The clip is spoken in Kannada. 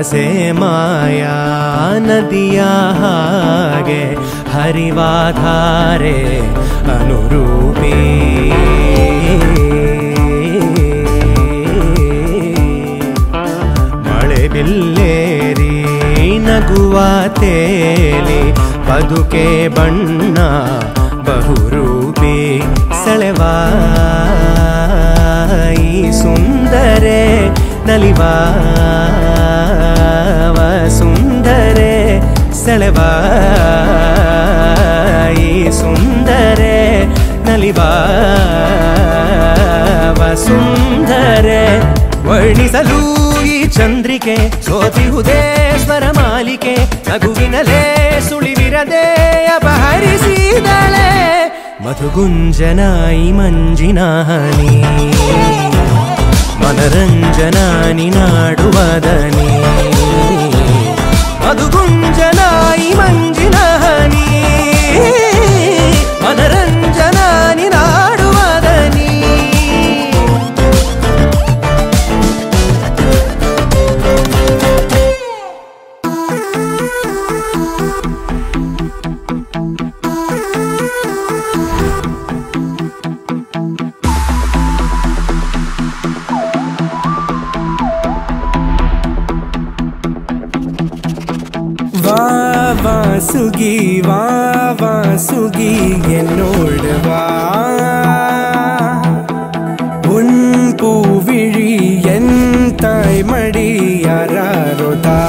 ಮನಸೆ ಮಾಯಾ ನದಿಯ ಹಾಗೆ ಹರಿವಾಧಾರೆ ಅನುರೂಪಿ ಮಳೆ ಬಿಲ್ಲೇರಿ ನಗುವ ತೇಲಿ ಬದುಕೆ ಬಣ್ಣ ಬಹುರೂಪಿ ಸೆಳೆವಾ ಈ ಸುಂದರೆ ನಲಿವಾ ಸುಂದರೆ ಸೆಳೆವಾ ಈ ಸುಂದರೆ ನಲಿವಾ ಸುಂದರೆ ವರ್ಣಿಸಲು ಈ ಚಂದ್ರಿಕೆ ಸೋತಿಹುದೇ ಸ್ವರ ಮಾಲಿಕೆ ನಗುವಿನಲೇ ಸುಳಿವಿರದೆ ಅಪಹರಿಸಿದಳೆ ಮಧುಗುಂಜನಾಯಿ ಮಂಜಿನ ಹನಿ ಮನರಂಜನಾನಿ ನಾಡುವದನಿ ಮಧುಗುಂಜನಾಯಿ ಮಂಜಿನ ಹನಿ ಮನರಂಜನಾನಿ ನಾಡುವದನಿ வா வா சுகி வா வா சுகி என்னோடு வா உன் பூவிழி என் தாய்மடி யாரோ தா